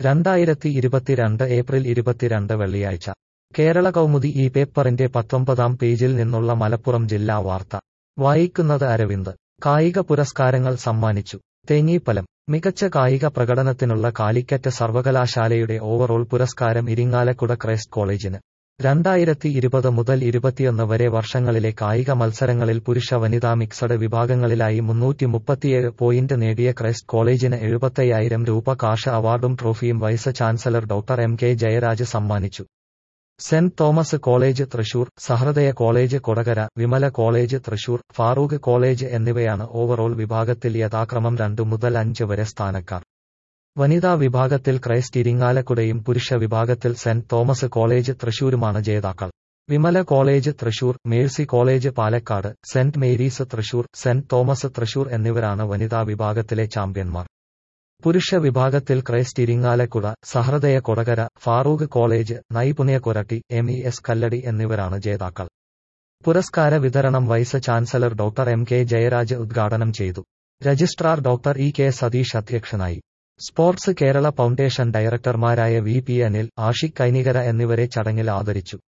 രണ്ടായിരത്തി ഇരുപത്തിരണ്ട് ഏപ്രിൽ ഇരുപത്തിരണ്ട് വെള്ളിയാഴ്ച കേരള കൗമുദി ഈ പേപ്പറിന്റെ പത്തൊമ്പതാം പേജിൽ നിന്നുള്ള മലപ്പുറം ജില്ലാ വാർത്ത വായിക്കുന്നത് അരവിന്ദ് കായിക പുരസ്കാരങ്ങൾ സമ്മാനിച്ചു തേഞ്ഞീപ്പലം മികച്ച കായിക പ്രകടനത്തിനുള്ള കാലിക്കറ്റ് സർവകലാശാലയുടെ ഓവറോൾ പുരസ്കാരം ഇരിങ്ങാലക്കുട ക്രൈസ്റ്റ് കോളേജിന് രണ്ടായിരത്തി ഇരുപത് മുതൽ ഇരുപത്തിയൊന്ന് വരെ വർഷങ്ങളിലെ കായിക മത്സരങ്ങളിൽ പുരുഷ വനിതാ മിക്സഡ് വിഭാഗങ്ങളിലായി മുന്നൂറ്റി മുപ്പത്തിയേഴ് പോയിന്റ് നേടിയ ക്രൈസ്റ്റ് കോളേജിന് എഴുപത്തയ്യായിരം രൂപ കാഷ അവാർഡും ട്രോഫിയും vice chancellor doctor M K Jayaraj സമ്മാനിച്ചു saint Thomas college Thrissur Sahrudaya college Kodakara Vimala college Thrissur Farook college എന്നിവയാണ് ഓവറോൾ വിഭാഗത്തിൽ യഥാക്രമം രണ്ടു മുതൽ അഞ്ച് വരെ സ്ഥാനക്കാർ വനിതാ വിഭാഗത്തിൽ ക്രൈസ്റ്റ് ഇരിങ്ങാലക്കുടയും പുരുഷ വിഭാഗത്തിൽ സെന്റ് തോമസ് കോളേജ് തൃശൂരുമാണ് ജേതാക്കൾ Vimala college Thrissur Mercy college Palakkad saint Mary's Thrissur saint Thomas Thrissur എന്നിവരാണ് വനിതാ വിഭാഗത്തിലെ ചാമ്പ്യന്മാർ പുരുഷ വിഭാഗത്തിൽ Christ Irinjalakuda Sahrudaya Kodakara Farook college Naipunya Koratty M E S Kalladi എന്നിവരാണ് ജേതാക്കൾ പുരസ്കാര വിതരണം vice chancellor doctor M K Jayaraj ഉദ്ഘാടനം ചെയ്തു registrar doctor E K Satheesh അധ്യക്ഷനായി സ്പോർട്സ് കേരള ഫൗണ്ടേഷൻ ഡയറക്ടർമാരായ വി പി അനിൽ ആഷിഖ് കൈനികര എന്നിവരെ ചടങ്ങിൽ ആദരിച്ചു